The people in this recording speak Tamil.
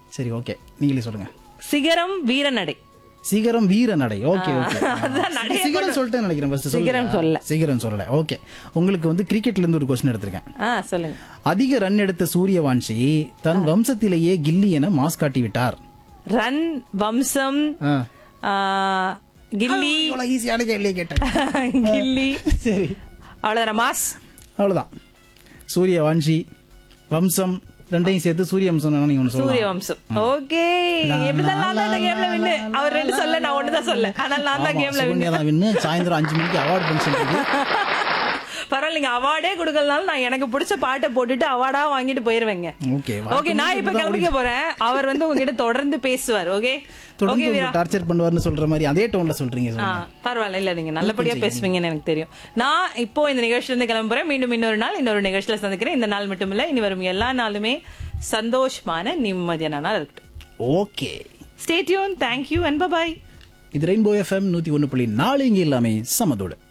சரி ஓகே நீங்களே சொல்லுங்க சிகரம் வீரநடை சிகரம் வீர நடை ஓகே ஓகே அதான் நடைய சிகரம் சொல்லிட்டேன் நினைக்கிறேன் first சொல்லுங்க. சிகரம் சொல்லல. சிகரம் சொல்லல ஓகே உங்களுக்கு வந்து கிரிக்கெட்ல இருந்து ஒரு கொஸ்டின் எடுத்திருக்கேன் ஆ சொல்லுங்க அதிக ரன் எடுத்த சூரியவான்ஷி தன் வம்சத்திலேயே கில்லி என மாஸ் காட்டி விட்டார் ரன் வம்சம் ஆ. ஆ, கில்லி இவ்வளவு ஈஸியான கேள்வியை கேட்டேன் கில்லி சரி அவ்வளவுதான் மாஸ் அவ்வளவுதான் சூரியவான்ஷி வம்சம் ரெண்டையும் சேர்த்து சூரிய வம்சம் நீங்க ஒன்று சொல்லலாம் சூரிய வம்சம் ஓகே எப்படிதான் நான் தான் இந்த கேம்ல வின்னு அவர் ரெண்டு சொல்ல நான் ஒண்ணுதான் சொல்ல அதனால நான் தான் கேம்ல வின்னு சுகன்யா தான் வின்னு சாயந்தரம் அஞ்சு மணிக்கு அவார்டு ஃபங்க்ஷன் இருக்கு பரவாயில்ல நீங்க அவார்டே கொடுக்கலனாலும் நான் எனக்கு பிடிச்ச பாட்டை போட்டுட்டு அவார்டா வாங்கிட்டு போயிருவேங்க ஓகே ஓகே நான் இப்ப கிளம்பிக்க போறேன் அவர் வந்து உங்ககிட்ட தொடர்ந்து பேசுவார் ஓகே ஓகே தொடர்ந்து வீரா டார்ச்சர் பண்ணுவார்னு சொல்ற மாதிரி அதே டோன்ல சொல்றீங்க ஆ, சொல்லுங்க. பரவாயில்ல இல்ல நீங்க நல்லபடியா பேசுவீங்கன்னு எனக்கு தெரியும் நான் இப்போ இந்த நிகழ்ச்சியில இருந்து கிளம்புறேன் மீண்டும் இன்னொரு நாள் இன்னொரு நிகழ்ச்சியில சந்திக்கிறேன் இந்த நாள் மட்டும் இல்ல இனி வரும் எல்லா நாளுமே சந்தோஷமான நிம்மதியான நாள் இருக்கட்டும் okay stay tune thank you and bye இது ரெயின்போ எஃப்எம் நூத்தி ஒன்று புள்ளி நாலு இங்கே எல்லாமே சமதோடு